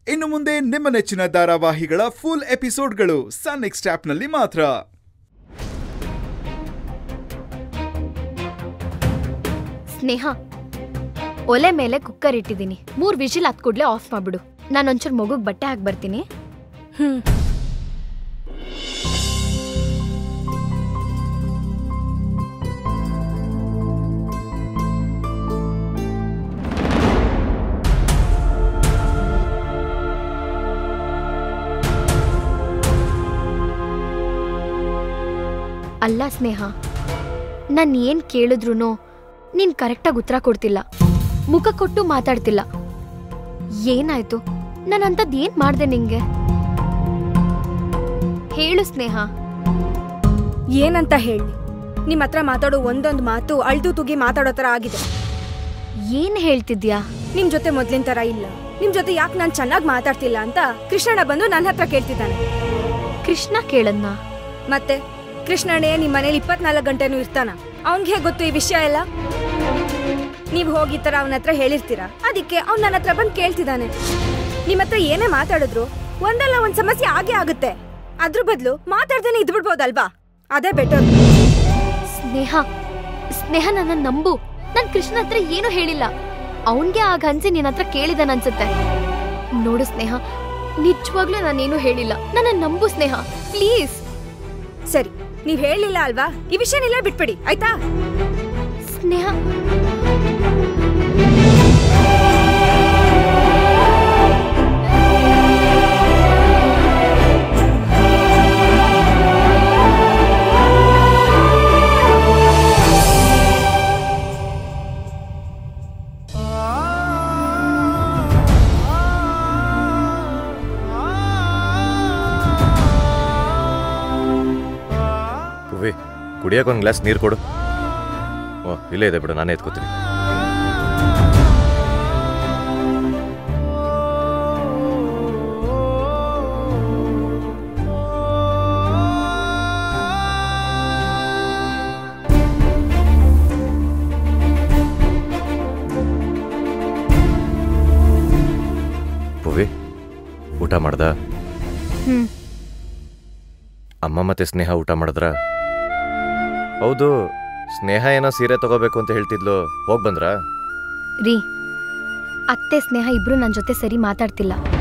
ಇನ್ನು ಮುಂದೆ ನಿಮ್ಮ ನೆಚ್ಚಿನ ಧಾರಾವಾಹಿಗಳ ಫುಲ್ ಎಪಿಸೋಡ್ಗಳು ಸನ್ ನೆಕ್ಸ್ಟ್ ಆಪ್ನಲ್ಲಿ ಮಾತ್ರ ಸ್ನೇಹ ಒಲೆ ಮೇಲೆ ಕುಕ್ಕರ್ ಇಟ್ಟಿದ್ದೀನಿ ಮೂರ್ ವಿಜಿಲ್ ಹತ್ ಕೂಡ್ಲೆ ಆಫ್ ಮಾಡ್ಬಿಡು ನಾನು ಒಂಚೂರು ಮಗುಗ್ ಬಟ್ಟೆ ಹಾಕಿ ಬರ್ತೀನಿ ಹ್ಮ್ ಅಲ್ಲ ಸ್ನೇಹ ನಾನು ಏನ್ ಕೇಳಿದ್ರು ನೀನ್ ಕರೆಕ್ಟಾಗಿ ಉತ್ತರ ಕೊಡ್ತಿಲ್ಲ ಮುಖ ಕೊಟ್ಟು ಮಾತಾಡ್ತಿಲ್ಲ ಏನಾಯ್ತು ನಾನು ಅಂಥದ್ದು ಏನ್ ಮಾಡ್ದೆ ನಿಂಗೆ ಹೇಳು ಸ್ನೇಹ ಏನಂತ ಹೇಳಿ ನಿಮ್ಮ ಹತ್ರ ಮಾತಾಡೋ ಒಂದೊಂದು ಮಾತು ಅಳ್ದು ತುಗಿ ಮಾತಾಡೋ ಥರ ಆಗಿದೆ ಏನ್ ಹೇಳ್ತಿದ್ಯಾ ನಿಮ್ ಜೊತೆ ಮೊದ್ಲಿನ ಥರ ಇಲ್ಲ ನಿಮ್ ಜೊತೆ ಯಾಕೆ ನಾನು ಚೆನ್ನಾಗಿ ಮಾತಾಡ್ತಿಲ್ಲ ಅಂತ ಕೃಷ್ಣಣ್ಣ ಬಂದು ನನ್ನ ಹತ್ರ ಕೇಳ್ತಿದ್ದಾನೆ ಕೃಷ್ಣ ಕೇಳದ್ನ ಮತ್ತೆ ಕೃಷ್ಣಣ್ಣೇ ನಿಮ್ಮ ಮನೇಲಿ ಇಪ್ಪತ್ನಾಲ್ಕು ಗಂಟೆನೂ ಇರ್ತಾನ ಅವ್ನ್ಗೆ ಹೇಗೆ ಗೊತ್ತು ಈ ವಿಷಯ ಎಲ್ಲ ನೀವು ಹೋಗಿ ಈ ಥರ ಅವನ ಹತ್ರ ಹೇಳಿರ್ತೀರಾ ಅದಕ್ಕೆ ಅವ್ನು ನನ್ನ ಹತ್ರ ಬಂದು ಕೇಳ್ತಿದ್ದಾನೆ ನಿಮ್ಮ ಹತ್ರ ಏನೇ ಮಾತಾಡಿದ್ರು ಒಂದಲ್ಲ ಒಂದ್ ಸಮಸ್ಯೆ ಆಗೇ ಆಗುತ್ತೆ ಅದ್ರ ಬದಲು ಮಾತಾಡ್ದೇನೆ ಇದ್ಬಿಡ್ಬೋದಲ್ವಾ ಅದೇ ಬೆಟರ್ ಸ್ನೇಹ ಸ್ನೇಹ ನನ್ನ ನಂಬು ನಾನ್ ಕೃಷ್ಣ ಹತ್ರ ಏನು ಹೇಳಿಲ್ಲ ಅವನ್ಗೆ ಆಗ ಅನ್ಸಿ ನಿನ್ನ ಹತ್ರ ಕೇಳಿದಾನ ಅನ್ಸುತ್ತೆ ನೋಡು ಸ್ನೇಹ ನಿಜವಾಗ್ಲೂ ನಾನೇನು ಹೇಳಿಲ್ಲ ನನ್ನ ನಂಬು ಸ್ನೇಹ ಪ್ಲೀಸ್ ಸರಿ ನೀವ್ ಹೇಳಿಲ್ಲ ಅಲ್ವಾ ಈ ವಿಷಯನೆಲ್ಲ ಬಿಟ್ಬಿಡಿ ಆಯ್ತಾ ಸ್ನೇಹ ಪುವಿ ಕುಡಿಯೋಕೆ ಒಂದು ಗ್ಲಾಸ್ ನೀರು ಕೊಡು ಓ ಇಲ್ಲೇ ಇದೆ ಬಿಡು ನಾನೇ ಎತ್ಕೋತೀನಿ ಪುವಿ ಊಟ ಮಾಡ್ದ ಹ್ಮ್ ಅಮ್ಮ ಮತ್ತೆ ಸ್ನೇಹ ಊಟ ಮಾಡಿದ್ರ ಹೌದು ಸ್ನೇಹ ಏನೋ ಸೀರೆ ತಗೋಬೇಕು ಅಂತ ಹೇಳ್ತಿದ್ಲು ಹೋಗ್ ಬಂದ್ರಾ ರೀ ಅತ್ತೆ ಸ್ನೇಹ ಇಬ್ರು ನನ್ನ ಜೊತೆ ಸರಿ ಮಾತಾಡ್ತಿಲ್ಲ